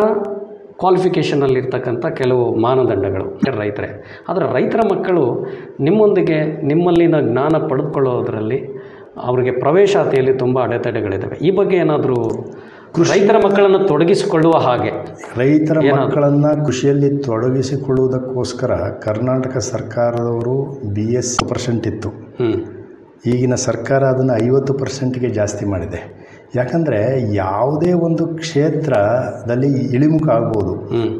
J: ಕ್ವಾಲಿಫಿಕೇಷನಲ್ಲಿರ್ತಕ್ಕಂಥ ಕೆಲವು ಮಾನದಂಡಗಳು ರೈತರೇ ಆದರೆ ರೈತರ ಮಕ್ಕಳು ನಿಮ್ಮೊಂದಿಗೆ ನಿಮ್ಮಲ್ಲಿನ ಜ್ಞಾನ ಪಡೆದುಕೊಳ್ಳೋದರಲ್ಲಿ ಅವರಿಗೆ ಪ್ರವೇಶಾತಿಯಲ್ಲಿ ತುಂಬ ಅಡೆತಡೆಗಳಿದ್ದಾವೆ ಈ ಬಗ್ಗೆ ಏನಾದರೂ ರೈತರ ಮಕ್ಕಳನ್ನು ತೊಡಗಿಸಿಕೊಳ್ಳುವ ಹಾಗೆ
K: ರೈತರ ಮಕ್ಕಳನ್ನು ಕೃಷಿಯಲ್ಲಿ ತೊಡಗಿಸಿಕೊಳ್ಳುವುದಕ್ಕೋಸ್ಕರ ಕರ್ನಾಟಕ ಸರ್ಕಾರದವರು ಬಿ ಎಸ್ ಪರ್ಸೆಂಟ್ ಇತ್ತು ಈಗಿನ ಸರ್ಕಾರ ಅದನ್ನು ಐವತ್ತು ಪರ್ಸೆಂಟ್ಗೆ ಜಾಸ್ತಿ ಮಾಡಿದೆ ಯಾಕಂದರೆ ಯಾವುದೇ ಒಂದು ಕ್ಷೇತ್ರದಲ್ಲಿ ಇಳಿಮುಖ ಆಗ್ಬೋದು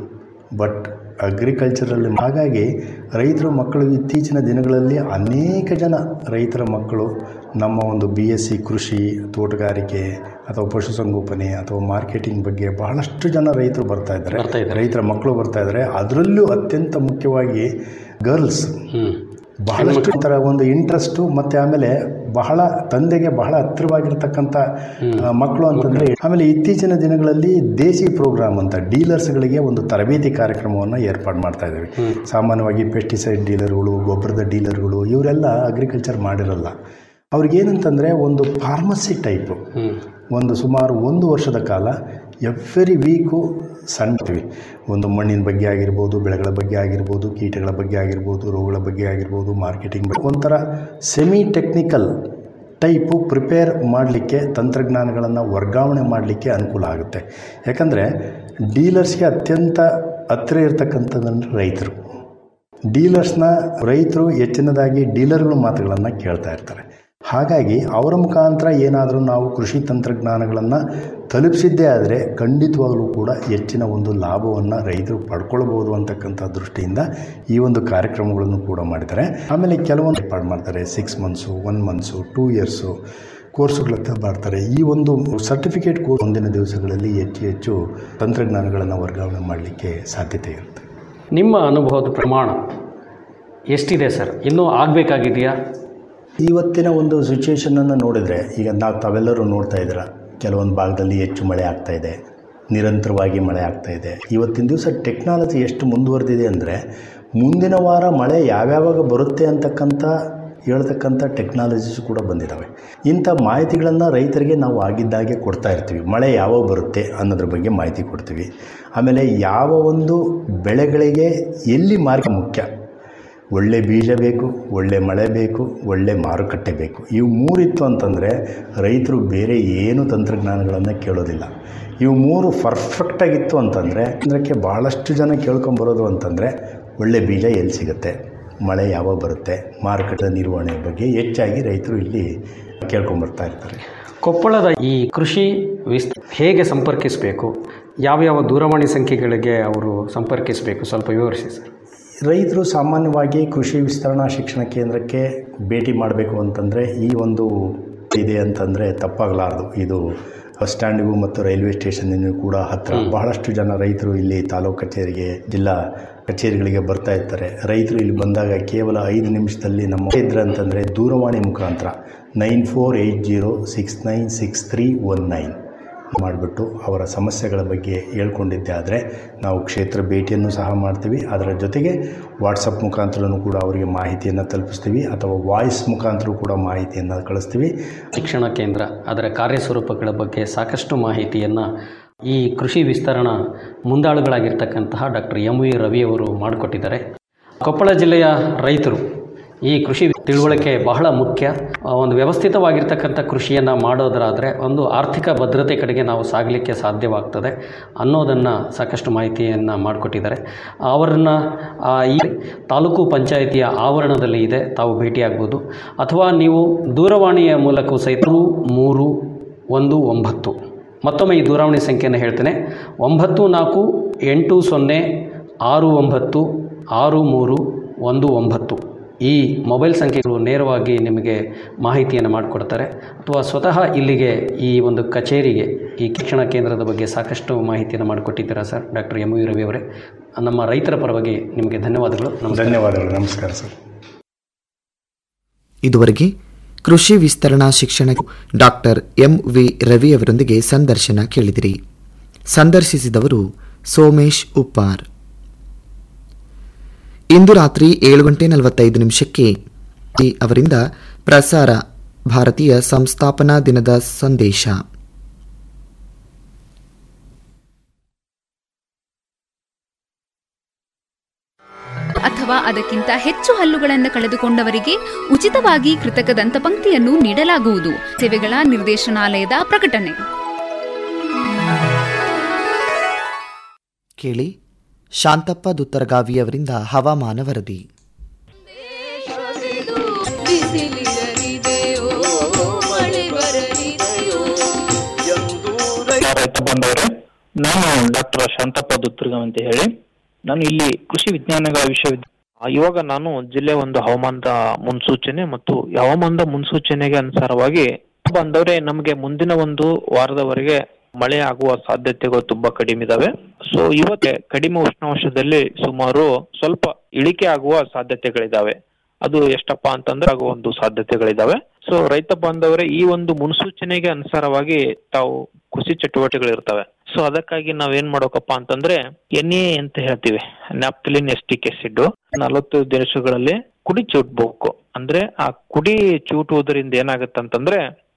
K: ಬಟ್ ಅಗ್ರಿಕಲ್ಚರಲ್ಲಿ ಹಾಗಾಗಿ ರೈತರ ಮಕ್ಕಳು ಇತ್ತೀಚಿನ ದಿನಗಳಲ್ಲಿ ಅನೇಕ ಜನ ರೈತರ ಮಕ್ಕಳು ನಮ್ಮ ಒಂದು ಬಿ ಎಸ್ ಸಿ ಕೃಷಿ ತೋಟಗಾರಿಕೆ ಅಥವಾ ಪಶುಸಂಗೋಪನೆ ಅಥವಾ ಮಾರ್ಕೆಟಿಂಗ್ ಬಗ್ಗೆ ಬಹಳಷ್ಟು ಜನ ರೈತರು ಬರ್ತಾ ಇದ್ದಾರೆ ರೈತರ ಮಕ್ಕಳು ಬರ್ತಾ ಇದ್ದಾರೆ ಅದರಲ್ಲೂ ಅತ್ಯಂತ ಮುಖ್ಯವಾಗಿ ಗರ್ಲ್ಸ್ ಬಹಳಷ್ಟು ಥರ ಒಂದು ಇಂಟ್ರೆಸ್ಟು ಮತ್ತು ಆಮೇಲೆ ಬಹಳ ತಂದೆಗೆ ಬಹಳ ಹತ್ತಿರವಾಗಿರ್ತಕ್ಕಂಥ ಆ, ಮಕ್ಕಳು ಅಂತಂದರೆ ಆಮೇಲೆ ಇತ್ತೀಚಿನ ದಿನಗಳಲ್ಲಿ ದೇಸಿ ಪ್ರೋಗ್ರಾಮ್ ಅಂತ ಡೀಲರ್ಸ್ಗಳಿಗೆ ಒಂದು ತರಬೇತಿ ಕಾರ್ಯಕ್ರಮವನ್ನು ಏರ್ಪಾಡು ಮಾಡ್ತಾ ಇದ್ದೀವಿ ಸಾಮಾನ್ಯವಾಗಿ ಪೆಸ್ಟಿಸೈಡ್ ಡೀಲರ್ಗಳು ಗೊಬ್ಬರದ ಡೀಲರ್ಗಳು ಇವರೆಲ್ಲ ಅಗ್ರಿಕಲ್ಚರ್ ಮಾಡಿರಲ್ಲ ಅವ್ರಿಗೇನಂತಂದರೆ ಒಂದು ಫಾರ್ಮಸಿ ಟೈಪು ಒಂದು ಸುಮಾರು ಒಂದು ವರ್ಷದ ಕಾಲ ಎವ್ರಿ ವೀಕು ಸಣ್ತೀವಿ ಒಂದು ಮಣ್ಣಿನ ಬಗ್ಗೆ ಆಗಿರ್ಬೋದು ಬೆಳೆಗಳ ಬಗ್ಗೆ ಆಗಿರ್ಬೋದು ಕೀಟಗಳ ಬಗ್ಗೆ ಆಗಿರ್ಬೋದು ರೋಗಗಳ ಬಗ್ಗೆ ಆಗಿರ್ಬೋದು ಮಾರ್ಕೆಟಿಂಗ್ ಬಗ್ಗೆ ಒಂಥರ ಸೆಮಿ ಟೆಕ್ನಿಕಲ್ ಟೈಪು ಪ್ರಿಪೇರ್ ಮಾಡಲಿಕ್ಕೆ ತಂತ್ರಜ್ಞಾನಗಳನ್ನು ವರ್ಗಾವಣೆ ಮಾಡಲಿಕ್ಕೆ ಅನುಕೂಲ ಆಗುತ್ತೆ ಯಾಕಂದರೆ ಡೀಲರ್ಸ್ಗೆ ಅತ್ಯಂತ ಹತ್ತಿರ ಇರ್ತಕ್ಕಂಥದ್ದಂದ್ರೆ ರೈತರು ಡೀಲರ್ಸ್ನ ರೈತರು ಹೆಚ್ಚಿನದಾಗಿ ಡೀಲರ್ಗಳ ಮಾತುಗಳನ್ನು ಕೇಳ್ತಾ ಇರ್ತಾರೆ ಹಾಗಾಗಿ ಅವರ ಮುಖಾಂತರ ಏನಾದರೂ ನಾವು ಕೃಷಿ ತಂತ್ರಜ್ಞಾನಗಳನ್ನು ತಲುಪಿಸಿದ್ದೇ ಆದರೆ ಖಂಡಿತವಾಗಲೂ ಕೂಡ ಹೆಚ್ಚಿನ ಒಂದು ಲಾಭವನ್ನು ರೈತರು ಪಡ್ಕೊಳ್ಬೋದು ಅಂತಕ್ಕಂಥ ದೃಷ್ಟಿಯಿಂದ ಈ ಒಂದು ಕಾರ್ಯಕ್ರಮಗಳನ್ನು ಕೂಡ ಮಾಡಿದ್ದಾರೆ ಆಮೇಲೆ ಕೆಲವೊಂದು ಏರ್ಪಾಡು ಮಾಡ್ತಾರೆ six months one months two years ಕೋರ್ಸುಗಳಂತ ಮಾಡ್ತಾರೆ ಈ ಒಂದು ಸರ್ಟಿಫಿಕೇಟ್ ಕೋರ್ಸ್ ಮುಂದಿನ ದಿವಸಗಳಲ್ಲಿ ಹೆಚ್ಚು ಹೆಚ್ಚು ತಂತ್ರಜ್ಞಾನಗಳನ್ನು ವರ್ಗಾವಣೆ ಮಾಡಲಿಕ್ಕೆ ಸಾಧ್ಯತೆ ಇರುತ್ತೆ
J: ನಿಮ್ಮ ಅನುಭವದ ಪ್ರಮಾಣ ಎಷ್ಟಿದೆ ಸರ್ ಇನ್ನೂ ಆಗಬೇಕಾಗಿದೆಯಾ
K: ಇವತ್ತಿನ ಒಂದು ಸಿಚುವೇಶನನ್ನು ನೋಡಿದರೆ ಈಗ ನಾವು ತಾವೆಲ್ಲರೂ ನೋಡ್ತಾ ಇದ್ದೀರ ಕೆಲವೊಂದು ಭಾಗದಲ್ಲಿ ಹೆಚ್ಚು ಮಳೆ ಆಗ್ತಾ ಇದೆ ನಿರಂತರವಾಗಿ ಮಳೆ ಆಗ್ತಾ ಇದೆ ಇವತ್ತಿನ ದಿವಸ ಟೆಕ್ನಾಲಜಿ ಎಷ್ಟು ಮುಂದುವರೆದಿದೆ ಅಂದರೆ ಮುಂದಿನ ವಾರ ಮಳೆ ಯಾವ್ಯಾವಾಗ ಬರುತ್ತೆ ಅಂತಕ್ಕಂಥ ಹೇಳ್ತಕ್ಕಂಥ ಟೆಕ್ನಾಲಜೀಸ್ ಕೂಡ ಬಂದಿದ್ದಾವೆ ಇಂಥ ಮಾಹಿತಿಗಳನ್ನು ರೈತರಿಗೆ ನಾವು ಆಗಿದ್ದಾಗೆ ಕೊಡ್ತಾ ಇರ್ತೀವಿ ಮಳೆ ಯಾವಾಗ ಬರುತ್ತೆ ಅನ್ನೋದ್ರ ಬಗ್ಗೆ ಮಾಹಿತಿ ಕೊಡ್ತೀವಿ ಆಮೇಲೆ ಯಾವ ಒಂದು ಬೆಳೆಗಳಿಗೆ ಎಲ್ಲಿ ಮಾರ್ಗ ಮುಖ್ಯ ಒಳ್ಳೆ ಬೀಜ ಬೇಕು ಒಳ್ಳೆ ಮಳೆ ಬೇಕು ಒಳ್ಳೆ ಮಾರುಕಟ್ಟೆ ಬೇಕು ಇವು ಮೂರಿತ್ತು ಅಂತಂದರೆ ರೈತರು ಬೇರೆ ಏನು ತಂತ್ರಜ್ಞಾನಗಳನ್ನು ಕೇಳೋದಿಲ್ಲ ಇವು ಮೂರು ಪರ್ಫೆಕ್ಟಾಗಿತ್ತು ಅಂತಂದರೆ ಅದಕ್ಕೆ ಭಾಳಷ್ಟು ಜನ ಕೇಳ್ಕೊಂಬರೋದು ಅಂತಂದರೆ ಒಳ್ಳೆ ಬೀಜ ಎಲ್ಲಿ ಸಿಗುತ್ತೆ ಮಳೆ ಯಾವಾಗ ಬರುತ್ತೆ ಮಾರುಕಟ್ಟೆ ನಿರ್ವಹಣೆ ಬಗ್ಗೆ ಹೆಚ್ಚಾಗಿ ರೈತರು ಇಲ್ಲಿ ಕೇಳ್ಕೊಂಬರ್ತಾ ಇರ್ತಾರೆ
J: ಕೊಪ್ಪಳದ ಈ ಕೃಷಿ ವಿಸ್ ಹೇಗೆ ಸಂಪರ್ಕಿಸಬೇಕು ಯಾವ್ಯಾವ ದೂರವಾಣಿ ಸಂಖ್ಯೆಗಳಿಗೆ ಅವರು ಸಂಪರ್ಕಿಸಬೇಕು ಸ್ವಲ್ಪ ವಿವರಿಸಿ ಸರ್
K: ರೈತರು ಸಾಮಾನ್ಯವಾಗಿ ಕೃಷಿ ವಿಸ್ತರಣಾ ಶಿಕ್ಷಣ ಕೇಂದ್ರಕ್ಕೆ ಭೇಟಿ ಮಾಡಬೇಕು ಅಂತಂದರೆ ಈ ಒಂದು ಇದೆ ಅಂತಂದರೆ ತಪ್ಪಾಗಲಾರದು ಇದು ಬಸ್ ಸ್ಟ್ಯಾಂಡಿಗೂ ಮತ್ತು ರೈಲ್ವೆ ಸ್ಟೇಷನ್ನಿಗೂ ಕೂಡ ಹತ್ತಿರ ಬಹಳಷ್ಟು ಜನ ರೈತರು ಇಲ್ಲಿ ತಾಲೂಕು ಕಚೇರಿಗೆ ಜಿಲ್ಲಾ ಕಚೇರಿಗಳಿಗೆ ಬರ್ತಾ ಇರ್ತಾರೆ ರೈತರು ಇಲ್ಲಿ ಬಂದಾಗ ಕೇವಲ ಐದು ನಿಮಿಷದಲ್ಲಿ ನಮ್ಮ ಇದ್ರೆ ಅಂತಂದರೆ ದೂರವಾಣಿ ಮುಖಾಂತರ nine four eight zero six nine six three one nine ಮಾಡಿಬಿಟ್ಟು ಅವರ ಸಮಸ್ಯೆಗಳ ಬಗ್ಗೆ ಹೇಳ್ಕೊಂಡಿದ್ದೆ ಆದರೆ ನಾವು ಕ್ಷೇತ್ರ ಭೇಟಿಯನ್ನು ಸಹ ಮಾಡ್ತೀವಿ ಅದರ ಜೊತೆಗೆ ವಾಟ್ಸಪ್ ಮುಖಾಂತರನೂ ಕೂಡ ಅವರಿಗೆ ಮಾಹಿತಿಯನ್ನು ತಲುಪಿಸ್ತೀವಿ ಅಥವಾ ವಾಯ್ಸ್ ಮುಖಾಂತರ ಕೂಡ ಮಾಹಿತಿಯನ್ನು ಕಳಿಸ್ತೀವಿ
J: ಶಿಕ್ಷಣ ಕೇಂದ್ರ ಅದರ ಕಾರ್ಯಸ್ವರೂಪಗಳ ಬಗ್ಗೆ ಸಾಕಷ್ಟು ಮಾಹಿತಿಯನ್ನು ಈ ಕೃಷಿ ವಿಸ್ತರಣಾ ಮುಂದಾಳುಗಳಾಗಿರ್ತಕ್ಕಂತಹ ಡಾಕ್ಟರ್ ಎಂ ವಿ ರವಿಯವರು ಮಾಡಿಕೊಟ್ಟಿದ್ದಾರೆ ಕೊಪ್ಪಳ ಜಿಲ್ಲೆಯ ರೈತರು ಈ ಕೃಷಿ ತಿಳುವಳಿಕೆ ಬಹಳ ಮುಖ್ಯ ಆ, ಒಂದು ವ್ಯವಸ್ಥಿತವಾಗಿರ್ತಕ್ಕಂಥ ಕೃಷಿಯನ್ನು ಮಾಡೋದರಾದರೆ ಒಂದು ಆರ್ಥಿಕ ಭದ್ರತೆ ಕಡೆಗೆ ನಾವು ಸಾಗಲಿಕ್ಕೆ ಸಾಧ್ಯವಾಗ್ತದೆ ಅನ್ನೋದನ್ನು ಸಾಕಷ್ಟು ಮಾಹಿತಿಯನ್ನು ಮಾಡಿಕೊಟ್ಟಿದ್ದಾರೆ ಅವರನ್ನು ಈ ತಾಲೂಕು ಪಂಚಾಯಿತಿಯ ಆವರಣದಲ್ಲಿ ಇದೆ ತಾವು ಭೇಟಿಯಾಗ್ಬೋದು ಅಥವಾ ನೀವು ದೂರವಾಣಿಯ ಮೂಲಕವೂ ಸಹಿತ ಮೂರು ಒಂದು ಒಂಬತ್ತು ಮತ್ತೊಮ್ಮೆ ಈ ದೂರವಾಣಿ ಸಂಖ್ಯೆಯನ್ನು ಹೇಳ್ತೇನೆ ಒಂಬತ್ತು ನಾಲ್ಕು ಎಂಟು ಸೊನ್ನೆ ಆರು ಒಂಬತ್ತು ಆರು ಮೂರು ಒಂದು ಒಂಬತ್ತು ಈ ಮೊಬೈಲ್ ಸಂಖ್ಯೆಗಳು ನೇರವಾಗಿ ನಿಮಗೆ ಮಾಹಿತಿಯನ್ನು ಮಾಡಿಕೊಡ್ತಾರೆ ಅಥವಾ ಸ್ವತಃ ಇಲ್ಲಿಗೆ ಈ ಒಂದು ಕಚೇರಿಗೆ ಈ ಶಿಕ್ಷಣ ಕೇಂದ್ರದ ಬಗ್ಗೆ ಸಾಕಷ್ಟು ಮಾಹಿತಿಯನ್ನು ಮಾಡಿಕೊಟ್ಟಿದ್ದೀರಾ sir doctor M V Ravi ಅವರೇ ನಮ್ಮ ರೈತರ ಪರವಾಗಿ ನಿಮಗೆ ಧನ್ಯವಾದಗಳು ನಮಸ್ಕಾರ
K: ಧನ್ಯವಾದಗಳು ನಮಸ್ಕಾರ ಸರ್
I: ಇದುವರೆಗೆ ಕೃಷಿ ವಿಸ್ತರಣಾ ಶಿಕ್ಷಣ ಡಾಕ್ಟರ್ ಎಂ ವಿ ರವಿ ಅವರೊಂದಿಗೆ ಸಂದರ್ಶನ ಕೇಳಿದಿರಿ ಸಂದರ್ಶಿಸಿದವರು ಸೋಮೇಶ್ ಉಪ್ಪಾರ್ ಇಂದು ರಾತ್ರಿ ಏಳು ಗಂಟೆ ನಲವತ್ತೈದು ನಿಮಿಷಕ್ಕೆ ಈ ಅವರಿಂದ ಪ್ರಸಾರ ಭಾರತೀಯ ಸಂಸ್ಥಾಪನಾ ದಿನದ ಸಂದೇಶ
C: ಅಥವಾ ಅದಕ್ಕಿಂತ ಹೆಚ್ಚು ಹಲ್ಲುಗಳನ್ನು ಕಳೆದುಕೊಂಡವರಿಗೆ ಉಚಿತವಾಗಿ ಕೃತಕ ದಂತಪಂಕ್ತಿಯನ್ನು ನೀಡಲಾಗುವುದು ಸೇವೆಗಳ ನಿರ್ದೇಶನಾಲಯದ ಪ್ರಕಟಣೆ
I: ಕೇಳಿ ಶಾಂತಪ್ಪ ದುತ್ತರಗಾವಿ ಅವರಿಂದ ಹವಾಮಾನ ವರದಿ
H: ರೈತ ಬಂದವರೇ ನಾನು ಡಾಕ್ಟರ್ ಶಾಂತಪ್ಪ ದುತ್ತರ್ಗಾವ್ ಅಂತ ಹೇಳಿ ನಾನು ಇಲ್ಲಿ ಕೃಷಿ ವಿಜ್ಞಾನಗಳ ವಿಶ್ವವಿದ್ಯಾಲಯ ಇವಾಗ ನಾನು ಜಿಲ್ಲೆ ಒಂದು ಹವಾಮಾನದ ಮುನ್ಸೂಚನೆ ಮತ್ತು ಹವಾಮಾನದ ಮುನ್ಸೂಚನೆಗೆ ಅನುಸಾರವಾಗಿ ಬಂದವರೆ ನಮಗೆ ಮುಂದಿನ ಒಂದು ವಾರದವರೆಗೆ ಮಳೆ ಆಗುವ ಸಾಧ್ಯತೆಗಳು ತುಂಬಾ ಕಡಿಮೆ ಇದಾವೆ ಸೊ ಇವತ್ತೆ ಕಡಿಮೆ ಉಷ್ಣಾಂಶದಲ್ಲಿ ಸುಮಾರು ಸ್ವಲ್ಪ ಇಳಿಕೆ ಆಗುವ ಸಾಧ್ಯತೆಗಳಿದಾವೆ ಅದು ಎಷ್ಟಪ್ಪ ಅಂತಂದ್ರೆ ಆಗುವ ಒಂದು ಸಾಧ್ಯತೆಗಳಿದಾವೆ ಸೊ ರೈತ ಬಾಂಧವರೇ ಈ ಒಂದು ಮುನ್ಸೂಚನೆಗೆ ಅನುಸಾರವಾಗಿ ತಾವು ಕೃಷಿ ಚಟುವಟಿಕೆಗಳು ಇರ್ತವೆ ಸೊ ಅದಕ್ಕಾಗಿ ನಾವ್ ಏನ್ ಮಾಡ್ಬೇಕಪ್ಪ ಅಂತಂದ್ರೆ ಎನ್ ಎ ಅಂತ ಹೇಳ್ತೀವಿ ನ್ಯಾಪ್ತಲಿನ್ ಎಸ್ಟಿಕ್ ಆಸಿಡ್ ನಲವತ್ತು ದಿವಸಗಳಲ್ಲಿ ಕುಡಿ ಚೂಟ್ಬೇಕು ಅಂದ್ರೆ ಆ ಕುಡಿ ಚೂಟುವುದರಿಂದ ಏನಾಗುತ್ತೆ ಅಂತಂದ್ರೆ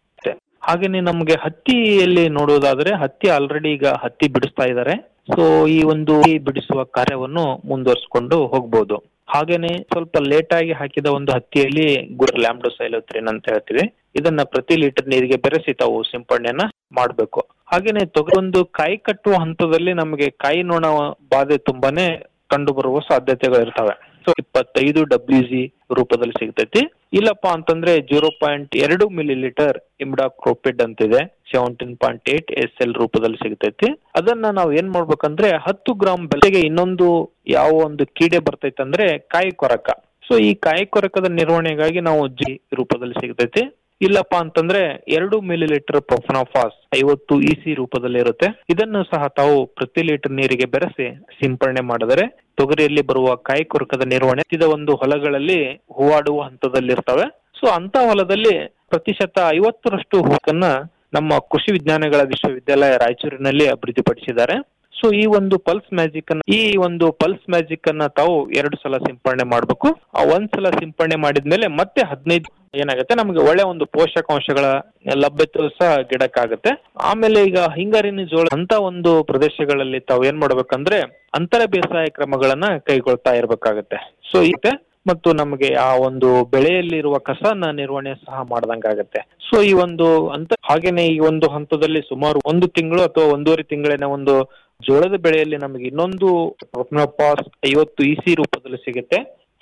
H: ಹಾಗೇನೆ ನಮ್ಗೆ ಹತ್ತಿಯಲ್ಲಿ ನೋಡೋದಾದ್ರೆ ಹತ್ತಿ ಆಲ್ರೆಡಿ ಈಗ ಹತ್ತಿ ಬಿಡಿಸ್ತಾ ಇದ್ದಾರೆ ಸೊ ಈ ಒಂದು ಹತ್ತಿ ಬಿಡಿಸುವ ಕಾರ್ಯವನ್ನು ಮುಂದುವರಿಸಿಕೊಂಡು ಹೋಗ್ಬೋದು ಹಾಗೇನೆ ಸ್ವಲ್ಪ ಲೇಟ್ ಆಗಿ ಹಾಕಿದ ಒಂದು ಹತ್ತಿಯಲ್ಲಿ ಗುಡ್ ಲ್ಯಾಂಬ್ಡೋಸೈಲೋತ್ರಿನ್ ಅಂತ ಹೇಳ್ತೀವಿ ಇದನ್ನ ಪ್ರತಿ ಲೀಟರ್ ನೀರಿಗೆ ಬೆರೆಸಿ ತಾವು ಸಿಂಪಡಣೆಯನ್ನ ಮಾಡಬೇಕು ಹಾಗೇನೆ ತೊಗರಿ ಒಂದು ಕಾಯಿ ಕಟ್ಟುವ ಹಂತದಲ್ಲಿ ನಮಗೆ ಕಾಯಿ ನೊಣ ಬಾಧೆ ತುಂಬಾನೇ ಕಂಡು ಬರುವ ಸಾಧ್ಯತೆಗಳು ಇರ್ತವೆ ಸೊ ಇಪ್ಪತ್ತೈದು ಡಬ್ಲ್ಯೂ ಜಿ ರೂಪದಲ್ಲಿ ಸಿಗ್ತೈತಿ ಇಲ್ಲಪ್ಪ ಅಂತಂದ್ರೆ ಜೀರೋ ಪಾಯಿಂಟ್ ಎರಡು ಮಿಲಿ ಲೀಟರ್ ಇಮ್ಡಾಕ್ರೋಪಿಡ್ ಅಂತಿದೆ seventeen point eight S L ರೂಪದಲ್ಲಿ ಸಿಗ್ತೈತಿ ಅದನ್ನ ನಾವು ಏನ್ ಮಾಡ್ಬೇಕಂದ್ರೆ ಹತ್ತು ಗ್ರಾಮ್ ಬೆಲೆಗೆ ಇನ್ನೊಂದು ಯಾವ ಒಂದು ಕೀಡೆ ಬರ್ತೈತೆ ಅಂದ್ರೆ ಕಾಯಿ ಕೊರಕ ಸೊ ಈ ಕಾಯಿ ಕೊರಕದ ನಿರ್ವಹಣೆಗಾಗಿ ನಾವು ಜಿ ರೂಪದಲ್ಲಿ ಸಿಗ್ತೈತಿ ಇಲ್ಲಪ್ಪ ಅಂತಂದ್ರೆ ಎರಡು ಮಿಲಿ ಲೀಟರ್ ಪ್ರೊಫನಾಫಾಸ್ ಐವತ್ತು ಇ ಸಿ ರೂಪದಲ್ಲಿ ಇರುತ್ತೆ ಇದನ್ನು ಸಹ ತಾವು ಪ್ರತಿ ಲೀಟರ್ ನೀರಿಗೆ ಬೆರೆಸಿ ಸಿಂಪರಣೆ ಮಾಡಿದರೆ ತೊಗರಿಯಲ್ಲಿ ಬರುವ ಕಾಯಿ ಕೊರಕದ ನಿರ್ವಹಣೆ ಇದ ಒಂದು ಹೊಲಗಳಲ್ಲಿ ಹೂವಾಡುವ ಹಂತದಲ್ಲಿರ್ತವೆ ಸೊ ಅಂತ ಹೊಲದಲ್ಲಿ ಪ್ರತಿಶತ ಐವತ್ತರಷ್ಟು ಹೂಕನ್ನ ನಮ್ಮ ಕೃಷಿ ವಿಜ್ಞಾನಗಳ ವಿಶ್ವವಿದ್ಯಾಲಯ ರಾಯಚೂರಿನಲ್ಲಿ ಅಭಿವೃದ್ಧಿಪಡಿಸಿದ್ದಾರೆ ಸೊ ಈ ಒಂದು ಪಲ್ಸ್ ಮ್ಯಾಜಿಕ್ ಅನ್ನ ಈ ಒಂದು ಪಲ್ಸ್ ಮ್ಯಾಜಿಕ್ ಅನ್ನ ತಾವು ಎರಡು ಸಲ ಸಿಂಪರಣೆ ಮಾಡಬೇಕು ಆ ಒಂದ್ ಸಲ ಸಿಂಪರಣೆ ಮಾಡಿದ್ಮೇಲೆ ಮತ್ತೆ ಹದಿನೈದು ಏನಾಗುತ್ತೆ ನಮಗೆ ಒಳ್ಳೆ ಒಂದು ಪೋಷಕಾಂಶಗಳ ಲಭ್ಯತೆ ಸಹ ಗಿಡಕ್ಕಾಗುತ್ತೆ ಆಮೇಲೆ ಈಗ ಹಿಂಗಾರಿನ ಜೋಳ ಅಂತ ಒಂದು ಪ್ರದೇಶಗಳಲ್ಲಿ ತಾವು ಏನ್ ಮಾಡ್ಬೇಕಂದ್ರೆ ಅಂತರ ಬೇಸಾಯ ಕ್ರಮಗಳನ್ನ ಕೈಗೊಳ್ತಾ ಇರ್ಬೇಕಾಗತ್ತೆ ಸೊ ಇದೆ ಮತ್ತು ನಮಗೆ ಆ ಒಂದು ಬೆಳೆಯಲ್ಲಿರುವ ಕಸನ ನಿರ್ವಹಣೆ ಸಹ ಮಾಡ್ದಂಗಾಗತ್ತೆ ಸೊ ಈ ಒಂದು ಅಂತ ಹಾಗೇನೆ ಈ ಒಂದು ಹಂತದಲ್ಲಿ ಸುಮಾರು ಒಂದು ತಿಂಗಳು ಅಥವಾ ಒಂದೂವರೆ ತಿಂಗಳಿನ ಒಂದು ಜೋಳದ ಬೆಳೆಯಲ್ಲಿ ನಮಗೆ ಇನ್ನೊಂದು ಪ್ರೊಪನೋಪಾಸ್ ಐವತ್ತು ಇ ಸಿ ರೂಪದಲ್ಲಿ ಸಿಗುತ್ತೆ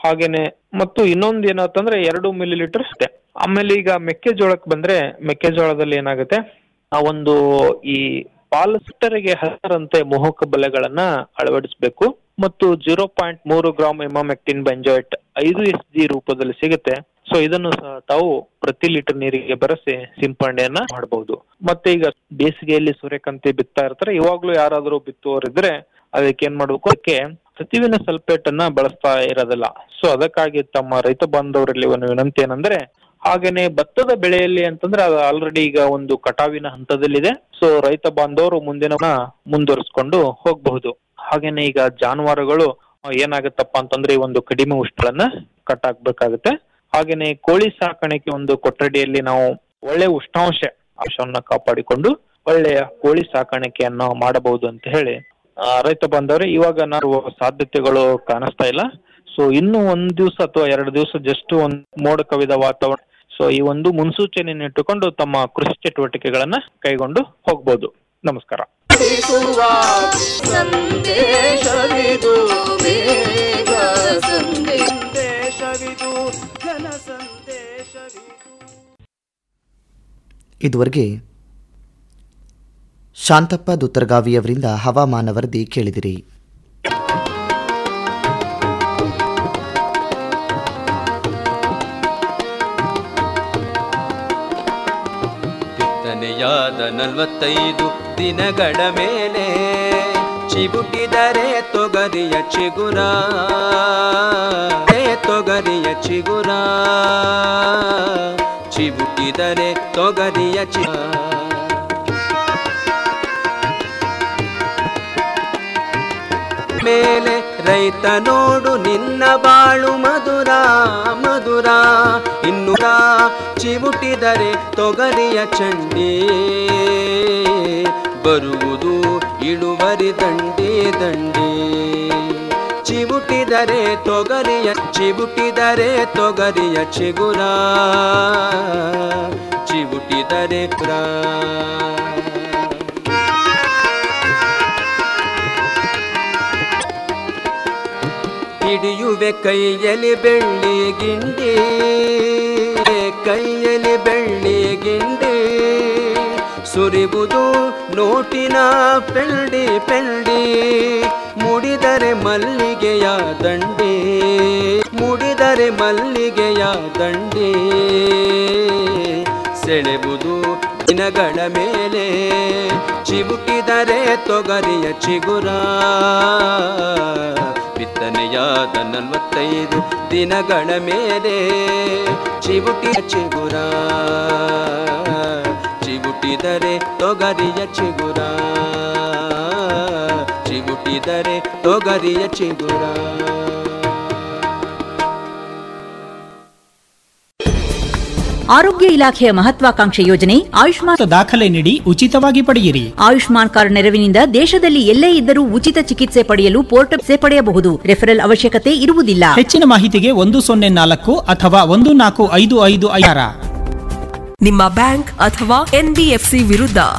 H: ಹಾಗೇನೆ ಮತ್ತು ಇನ್ನೊಂದು ಏನಂತಂದ್ರೆ ಎರಡು ಮಿಲಿ ಲೀಟರ್ ಅಷ್ಟೇ ಆಮೇಲೆ ಈಗ ಮೆಕ್ಕೆಜೋಳಕ್ಕೆ ಬಂದ್ರೆ ಮೆಕ್ಕೆಜೋಳದಲ್ಲಿ ಏನಾಗುತ್ತೆ ಆ ಒಂದು ಈ ಪಾಲಿಸ್ಟರ್ಗೆ ಹಸರಂತೆ ಮೋಹಕ ಬಲೆಗಳನ್ನ ಅಳವಡಿಸಬೇಕು ಮತ್ತು ಜೀರೋ ಪಾಯಿಂಟ್ ಮೂರು ಗ್ರಾಮ್ ಎಮಾಮೆಕ್ಟಿನ್ ಬೆಂಜಾಯ್ಟ್ ಐದು ಎಸ್ ಜಿ ರೂಪದಲ್ಲಿ ಸಿಗುತ್ತೆ ಸೊ ಇದನ್ನು ಸಹ ತಾವು ಪ್ರತಿ ಲೀಟರ್ ನೀರಿಗೆ ಬೆರೆಸಿ ಸಿಂಪರಣೆಯನ್ನ ಮಾಡಬಹುದು ಮತ್ತೆ ಈಗ ಬೇಸಿಗೆಯಲ್ಲಿ ಸೂರ್ಯಕಾಂತಿ ಬಿತ್ತಾ ಇರ್ತಾರೆ ಇವಾಗ್ಲೂ ಯಾರಾದ್ರೂ ಬಿತ್ತುವವರಿದ್ರೆ ಅದಕ್ಕೆ ಏನ್ ಮಾಡ್ಬೇಕು ಅದಕ್ಕೆ ಸತುವಿನ ಸಲ್ಫೇಟ್ ಅನ್ನ ಬಳಸ್ತಾ ಇರೋದಿಲ್ಲ ಸೊ ಅದಕ್ಕಾಗಿ ತಮ್ಮ ರೈತ ಬಾಂಧವರಲ್ಲಿ ಒಂದು ವಿನಂತಿ ಏನಂದ್ರೆ ಹಾಗೇನೆ ಭತ್ತದ ಬೆಳೆಯಲ್ಲಿ ಅಂತಂದ್ರೆ ಅದು ಆಲ್ರೆಡಿ ಈಗ ಒಂದು ಕಟಾವಿನ ಹಂತದಲ್ಲಿದೆ ಸೊ ರೈತ ಬಾಂಧವರು ಮುಂದಿನ ಮುಂದುವರಿಸ್ಕೊಂಡು ಹೋಗಬಹುದು ಹಾಗೇನೆ ಈಗ ಜಾನುವಾರುಗಳು ಆ, ಏನಾಗುತ್ತಪ್ಪ ಅಂತಂದ್ರೆ ಈ ಒಂದು ಕಡಿಮೆ ಉಷ್ಣಗಳನ್ನ ಕಟ್ ಹಾಕ್ಬೇಕಾಗುತ್ತೆ ಹಾಗೇನೆ ಕೋಳಿ ಸಾಕಾಣಿಕೆ ಒಂದು ಕೊಠಡಿಯಲ್ಲಿ ನಾವು ಒಳ್ಳೆ ಉಷ್ಣಾಂಶ ಅಂಶವನ್ನ ಕಾಪಾಡಿಕೊಂಡು ಒಳ್ಳೆಯ ಕೋಳಿ ಸಾಕಾಣಿಕೆಯನ್ನು ಮಾಡಬಹುದು ಅಂತ ಹೇಳಿ ಆ, ರೈತ ಬಾಂಧವರೇ ಇವಾಗ ನಾವು ಸಾಧ್ಯತೆಗಳು ಕಾಣಿಸ್ತಾ ಇಲ್ಲ ಸೊ ಇನ್ನು ಒಂದ್ ದಿವಸ ಅಥವಾ ಎರಡು ದಿವಸ ಜಸ್ಟ್ ಒಂದ್ ಮೋಡ ಕವಿದ ವಾತಾವರಣ ಸೊ ಈ ಒಂದು ಮುನ್ಸೂಚನೆಯನ್ನು ಇಟ್ಟುಕೊಂಡು ತಮ್ಮ ಕೃಷಿ ಚಟುವಟಿಕೆಗಳನ್ನ ಕೈಗೊಂಡು ಹೋಗ್ಬೋದು ನಮಸ್ಕಾರ
L: ಸಂದೇಶವಿದು ಬೇಗ ಸಂದೇಶವಿದು ಜನ ಸಂದೇಶವಿದು
I: ಇದುವರೆಗೆ ಶಾಂತಪ್ಪ ದುತ್ತರಗಾವಿಯವರಿಂದ ಹವಾಮಾನ ವರದಿ ಕೇಳಿದಿರಿ
M: ಬಿತ್ತನೆಯಾದ ನಲವತ್ತೈದು ದಿನಗಳ ಮೇಲೆ ಚಿಬುಟಿದರೆ ತೊಗರಿಯ ಚಿಗುರ ಏ ತೊಗರಿಯ ಚಿಗುರ ಚಿಬುಟಿದರೆ ತೊಗರಿಯ ಚಿ ಮೇಲೆ ರೈತ ನೋಡು ನಿನ್ನ ಬಾಳು ಮಧುರ ಮಧುರ ಇನ್ನೂರ ಚಿವುಟಿದರೆ ತೊಗರಿಯ ಚಂಡಿ ಬರುವುದು ಇಳುವರಿ ದಂಡಿ ದಂಡಿ ಚಿವುಟಿದರೆ ತೊಗರಿಯ ಚಿವುಟಿದರೆ ತೊಗರಿಯ ಚಿಗುರ ಚಿವುಟಿದರೆ ಪುರ ಹಿಡಿಯುವೆ ಕೈಯಲ್ಲಿ ಬೆಳ್ಳಿ ಗಿಂಡಿ ಕೈಯಲ್ಲಿ ಬೆಳ್ಳಿ ಗಿಂಡಿ ಸುರಿಬುದು ನೋಟಿನ ಪೆಲ್ಡಿ ಪೆಲ್ಡಿ ಮುಡಿದರೆ ಮಲ್ಲಿಗೆಯ ದಂಡಿ ಮುಡಿದರೆ ಮಲ್ಲಿಗೆಯ ದಂಡಿ ಸೆಳೆಬುದು ದಿನಗಳ ಮೇಲೆ ಚಿಬುಕಿದರೆ ತೊಗರಿಯ ಚಿಗುರ ಬಿತ್ತನೆಯಾದ ನಲವತ್ತೈದು ದಿನಗಳ ಮೇಲೆ ಚಿಬುಟಿಯ ಚಿಗುರ ಚಿಬುಟಿದರೆ ತೊಗರಿಯ ಚಿಗುರ ಚಿಬುಟಿದರೆ ತೊಗರಿಯ ಚಿಗುರ
N: ಆರೋಗ್ಯ ಇಲಾಖೆಯ ಮಹತ್ವಾಕಾಂಕ್ಷೆ ಯೋಜನೆ ಆಯುಷ್ಮಾನ್
O: ದಾಖಲೆ ನೀಡಿ ಉಚಿತವಾಗಿ ಪಡೆಯಿರಿ
N: ಆಯುಷ್ಮಾನ್ ಕಾರ್ಡ್ ನೆರವಿನಿಂದ ದೇಶದಲ್ಲಿ ಎಲ್ಲೇ ಇದ್ದರೂ ಉಚಿತ ಚಿಕಿತ್ಸೆ ಪಡೆಯಲು ಪೋರ್ಟಲ್ ಸೇ ಪಡೆಯಬಹುದು ರೆಫರಲ್ ಅವಶ್ಯಕತೆ ಇರುವುದಿಲ್ಲ
O: ಹೆಚ್ಚಿನ ಮಾಹಿತಿಗೆ ಒಂದು ಸೊನ್ನೆ ನಾಲ್ಕು ಅಥವಾ ಒಂದು ನಾಲ್ಕು ಐದು ಐದು ಐದರ
P: ನಿಮ್ಮ ಬ್ಯಾಂಕ್ ಅಥವಾ ಎನ್ಬಿಎಫ್ಸಿ ವಿರುದ್ಧ